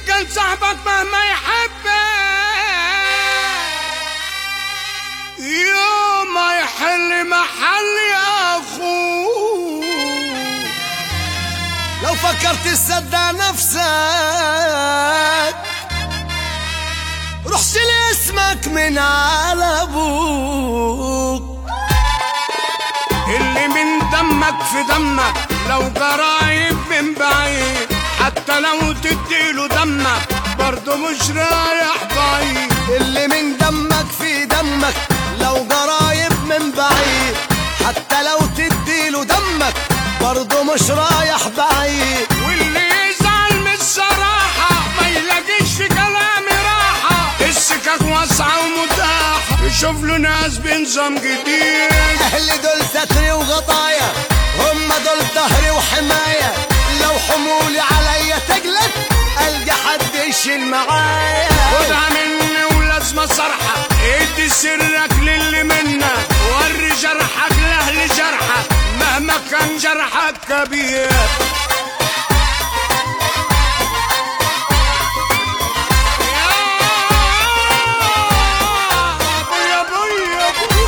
كان صاحبك مهما يحبك يوم ما يحل محل اخوه لو فكرت تصدق نفسك روح شيل اسمك من على ابوك اللي من دمك في دمك لو قرايب من بعيد حتى لو تديله دمك برضه مش رايح بعيد اللي من دمك في دمك لو قرايب من بعيد حتى لو تديله دمك برضه مش رايح بعيد واللي يزعل من الصراحة ما يلاقيش في كلامي راحة السكك واسعة ومتاحة يشوف له ناس بنظام جديد اهلي دول ستري وغطايا هم دول ظهري وحماية لو حمولي عليا تقلت القى حد يشيل معايا خدها مني ولازمة صرحة ادي سرك للي منك وري جرحك لاهل جرحك مهما كان جرحك كبير يا أبوي يا أبوي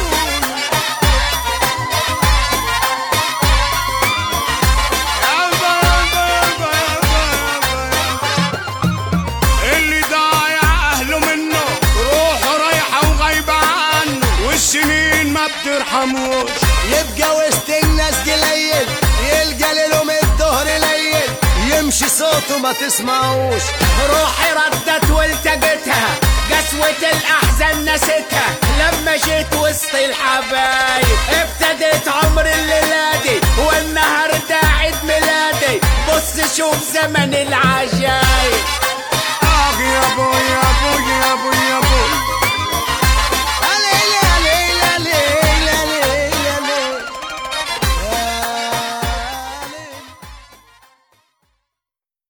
يا أبوي اللي ضايع اهله منه روحه رايحه وغايبه عنه والسنين ما بترحموش يبقى وسط الناس قليل يلقى ليلهم الظهر ليل يمشي صوته ما تسمعوش روحي ردت والتقيتها قسوة الأحزان نسيتها لما جيت وسط الحبايب ابتديت عمر الليلة دي والنهاردة عيد ميلادي بص شوف زمن العجايب